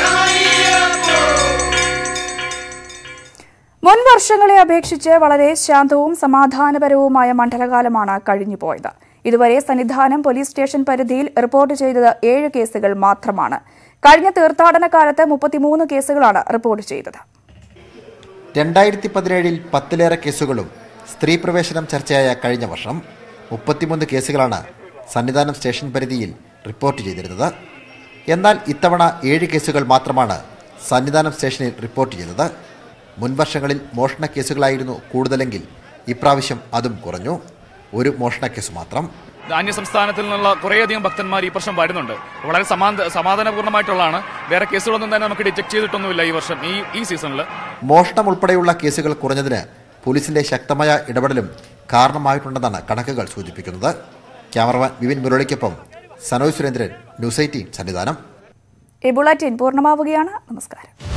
മുൻ വർഷങ്ങളെ അപേക്ഷിച്ച് വളരെ ശാന്തവും സമാധാനപരവുമായ മണ്ഡലകാലമാണ് കഴിഞ്ഞുപോയത് ഇതുവരെ സന്നിധാനം പോലീസ് സ്റ്റേഷൻ പരിധിയിൽ റിപ്പോർട്ട് ചെയ്തത് ഏഴ് കേസുകൾ മാത്രമാണ് കഴിഞ്ഞ തീർത്ഥാടന കാലത്ത് മുപ്പത്തിമൂന്ന് കേസുകളാണ് റിപ്പോർട്ട് ചെയ്തത് രണ്ടായിരത്തി പതിനേഴിൽ പത്തിലേറെ കേസുകളും സ്ത്രീ പ്രവേശനം ചർച്ചയായ കഴിഞ്ഞ വർഷം മുപ്പത്തിമൂന്ന് കേസുകളാണ് സന്നിധാനം സ്റ്റേഷൻ പരിധിയിൽ റിപ്പോർട്ട് ചെയ്തിരുന്നത് എന്നാൽ ഇത്തവണ ഏഴ് കേസുകൾ മാത്രമാണ് സന്നിധാനം സ്റ്റേഷനിൽ റിപ്പോർട്ട് ചെയ്തത് മുൻവർഷങ്ങളിൽ മോഷണ കേസുകളായിരുന്നു കൂടുതലെങ്കിൽ ഇപ്രാവശ്യം അതും കുറഞ്ഞു ഒരു മോഷണ കേസ് മാത്രം അന്യ സംസ്ഥാനത്തിൽ നിന്നുള്ള കുറേയധികം ഭക്തന്മാർ ഈ വർഷം വരുന്നുണ്ട് വളരെ സമാന സമാധാനപൂർണ്ണമായിട്ടുള്ളതാണ് വേറെ കേസുകളൊന്നും തന്നെ നമുക്ക് ഡിറ്റക്ട് ചെയ്തിട്ടൊന്നുമില്ല ഈ വർഷം ഈ ഈ സീസണിൽ മോഷണം ഉൾപ്പെടെയുള്ള കേസുകൾ കുറഞ്ഞതിന് പോലീസിന്റെ ശക്തമായ ഇടപെടലും കാരണമായിട്ടുണ്ടെന്നാണ് കണക്കുകൾ സൂചിപ്പിക്കുന്നത് ക്യാമറമാൻ വിപിൻ മുരളിക്കൊപ്പം സനോജ് സുരേന്ദ്രൻ ന്യൂസ് എയ്റ്റീൻ സന്നിധാനം ഈ ബുള്ളറ്റിൻ പൂർണ്ണമാവുകയാണ് നമസ്കാരം